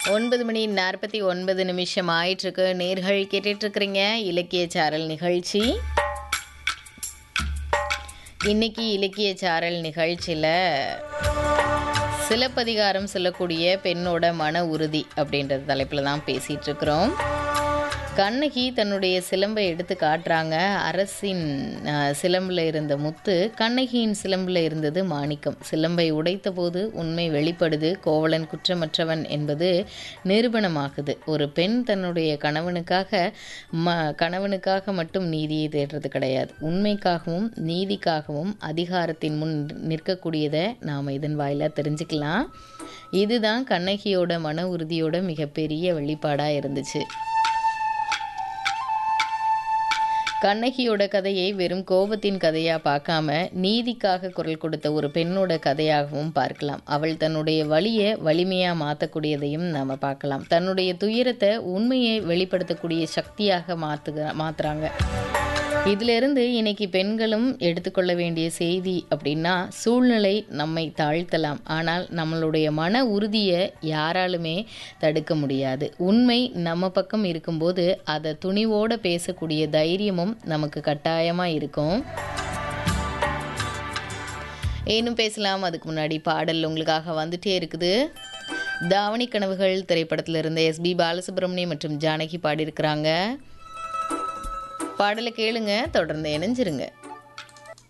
ஒன்பது மணி நாற்பத்தி ஒன்பது நிமிஷம் ஆயிட்டிருக்கு நேர்கள் கேட்டுட்டு இருக்கிறீங்க இலக்கிய சாரல் நிகழ்ச்சி இன்னைக்கு இலக்கிய சாரல் நிகழ்ச்சியில் சிலப்பதிகாரம் சொல்லக்கூடிய பெண்ணோட மன உறுதி அப்படின்ற தலைப்பில் தான் பேசிகிட்டு இருக்கிறோம் கண்ணகி தன்னுடைய சிலம்பை எடுத்து காட்டுறாங்க அரசின் அஹ், சிலம்பில் இருந்த முத்து கண்ணகியின் சிலம்பில் இருந்தது மாணிக்கம் சிலம்பை உடைத்த போது உண்மை வெளிப்படுது கோவலன் குற்றமற்றவன் என்பது நிரூபணமாகுது ஒரு பெண் தன்னுடைய கணவனுக்காக ம கணவனுக்காக மட்டும் நீதியை தேடுறது கிடையாது உண்மைக்காகவும் நீதிக்காகவும் அதிகாரத்தின் முன் நிற்கக்கூடியதை நாம் இதன் வாயிலாக தெரிஞ்சுக்கலாம் இதுதான் கண்ணகியோட மன உறுதியோட மிகப்பெரிய வெளிப்பாடாக இருந்துச்சு கண்ணகியோட கதையை வெறும் கோபத்தின் கதையா பார்க்காம நீதிக்காக குரல் கொடுத்த ஒரு பெண்ணோட கதையாகவும் பார்க்கலாம் அவள் தன்னுடைய வலியை வலிமையா மாற்றக்கூடியதையும் நாம பார்க்கலாம் தன்னுடைய துயரத்தை உண்மையை வெளிப்படுத்தக்கூடிய சக்தியாக மாத்துக மாத்துறாங்க இதுல இருந்து இன்னைக்கு பெண்களும் எடுத்துக்கொள்ள வேண்டிய செய்தி அப்படின்னா சூழ்நிலை நம்மை தாழ்த்தலாம் ஆனால் நம்மளுடைய மன உறுதியை யாராலுமே தடுக்க முடியாது உண்மை நம்ம பக்கம் இருக்கும்போது அதை துணிவோட பேசக்கூடிய தைரியமும் நமக்கு கட்டாயமா இருக்கும் ஏனும் பேசலாம் அதுக்கு முன்னாடி பாடல் உங்களுக்காக வந்துட்டே இருக்குது தாவணி கனவுகள் திரைப்படத்தில் இருந்த எஸ்பி பாலசுப்ரமணியம் மற்றும் ஜானகி பாடியிருக்கிறாங்க பாடலை கேளுங்க தொடர்ந்து இணைஞ்சிருங்க